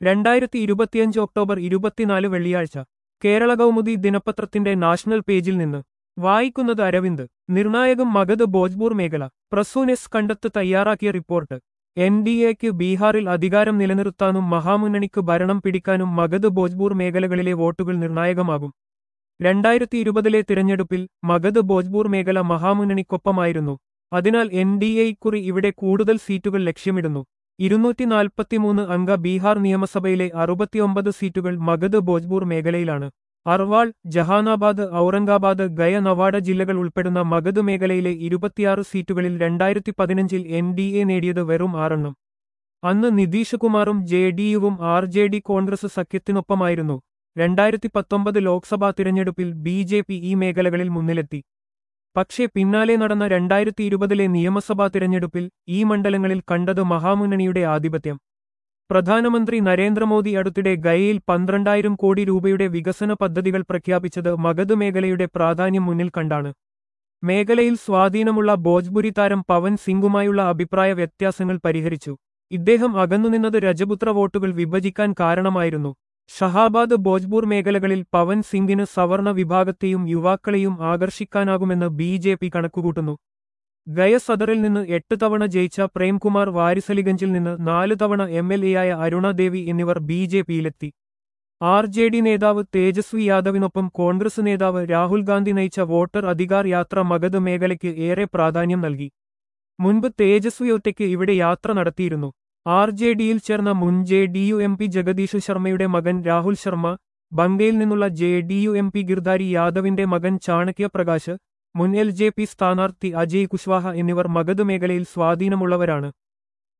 രണ്ടായിരത്തി ഇരുപത്തിയഞ്ച് ഒക്ടോബർ ഇരുപത്തിനാല് വെള്ളിയാഴ്ച കേരള കൗമുദി ദിനപത്രത്തിന്റെ നാഷണൽ പേജിൽ നിന്ന് വായിക്കുന്നത് അരവിന്ദ് നിർണായകം മഗധ് ഭോജ്പൂർ മേഖല പ്രസൂനെസ് കണ്ടെത്ത് തയ്യാറാക്കിയ റിപ്പോർട്ട് എൻ ഡി എക്ക് ബീഹാറിൽ അധികാരം നിലനിർത്താനും മഹാമുന്നണിക്ക് ഭരണം പിടിക്കാനും മഗധ് ഭോജ്പൂർ മേഖലകളിലെ വോട്ടുകൾ നിർണായകമാകും രണ്ടായിരത്തി ഇരുപതിലെ തിരഞ്ഞെടുപ്പിൽ മഗധ് ഭോജ്പൂർ മേഖല മഹാമുന്നണിക്കൊപ്പമായിരുന്നു അതിനാൽ എൻ ഡി എ ഇക്കുറി ഇവിടെ കൂടുതൽ സീറ്റുകൾ ലക്ഷ്യമിടുന്നു ഇരുന്നൂറ്റി നാൽപ്പത്തിമൂന്ന് അംഗ ബീഹാർ നിയമസഭയിലെ അറുപത്തിയൊമ്പത് സീറ്റുകൾ മഗധ് ഭോജ്പൂർ മേഖലയിലാണ് അർവാൾ ജഹാനാബാദ് ഔറംഗാബാദ് ഗയ നവാഡ ജില്ലകൾ ഉൾപ്പെടുന്ന മഗധ് മേഖലയിലെ ഇരുപത്തിയാറ് സീറ്റുകളിൽ രണ്ടായിരത്തി പതിനഞ്ചിൽ എൻ ഡി എ നേടിയത് വെറും ആറെണ്ണം അന്ന് നിതീഷ് കുമാറും ജെ ഡി യുവും ആർ ജെ ഡി കോൺഗ്രസ് സഖ്യത്തിനൊപ്പമായിരുന്നു രണ്ടായിരത്തി പത്തൊമ്പത് ലോക്സഭാ തിരഞ്ഞെടുപ്പിൽ ബി ജെ പി ഈ മേഖലകളിൽ മുന്നിലെത്തി പക്ഷേ പിന്നാലെ നടന്ന രണ്ടായിരത്തി ഇരുപതിലെ നിയമസഭാ തിരഞ്ഞെടുപ്പിൽ ഈ മണ്ഡലങ്ങളിൽ കണ്ടത് മഹാമുന്നണിയുടെ ആധിപത്യം പ്രധാനമന്ത്രി നരേന്ദ്രമോദി അടുത്തിടെ ഗയയിൽ പന്ത്രണ്ടായിരം കോടി രൂപയുടെ വികസന പദ്ധതികൾ പ്രഖ്യാപിച്ചത് മഗധ് മേഖലയുടെ പ്രാധാന്യം മുന്നിൽ കണ്ടാണ് മേഖലയിൽ സ്വാധീനമുള്ള ഭോജ്പുരി താരം പവൻ സിംഗുമായുള്ള അഭിപ്രായ വ്യത്യാസങ്ങൾ പരിഹരിച്ചു ഇദ്ദേഹം അകന്നുനിന്നത് രജപുത്ര വോട്ടുകൾ വിഭജിക്കാൻ കാരണമായിരുന്നു ഷഹാബാദ് ഭോജ്പൂർ മേഖലകളിൽ പവൻ സിംഗിന് സവർണ വിഭാഗത്തെയും യുവാക്കളെയും ആകർഷിക്കാനാകുമെന്ന് ബി ജെ പി കണക്കുകൂട്ടുന്നു ഗയ സദറിൽ നിന്ന് എട്ട് തവണ ജയിച്ച പ്രേംകുമാർ വാരിസലിഗഞ്ചിൽ നിന്ന് നാല് തവണ എം എൽ എയായ അരുണദേവി എന്നിവർ ബി ജെ പിയിലെത്തി ആർ ജെ ഡി നേതാവ് തേജസ്വി യാദവിനൊപ്പം കോൺഗ്രസ് നേതാവ് രാഹുൽ ഗാന്ധി നയിച്ച വോട്ടർ അധികാർ യാത്ര മഗധ് മേഖലയ്ക്ക് ഏറെ പ്രാധാന്യം നൽകി മുൻപ് തേജസ്വി ഒറ്റയ്ക്ക് ഇവിടെ യാത്ര നടത്തിയിരുന്നു ആർ ജെ ഡിയിൽ ചേർന്ന മുൻ J D U M P Jagdish ശർമ്മയുടെ മകൻ രാഹുൽ ശർമ്മ ബംഗയിൽ നിന്നുള്ള J D U M P Girdhari യാദവിന്റെ മകൻ ചാണക്യ പ്രകാശ് മുൻ എൽ ജെ പി സ്ഥാനാർത്ഥി അജയ് കുശ്വാഹ എന്നിവർ മഗധ് മേഖലയിൽ സ്വാധീനമുള്ളവരാണ്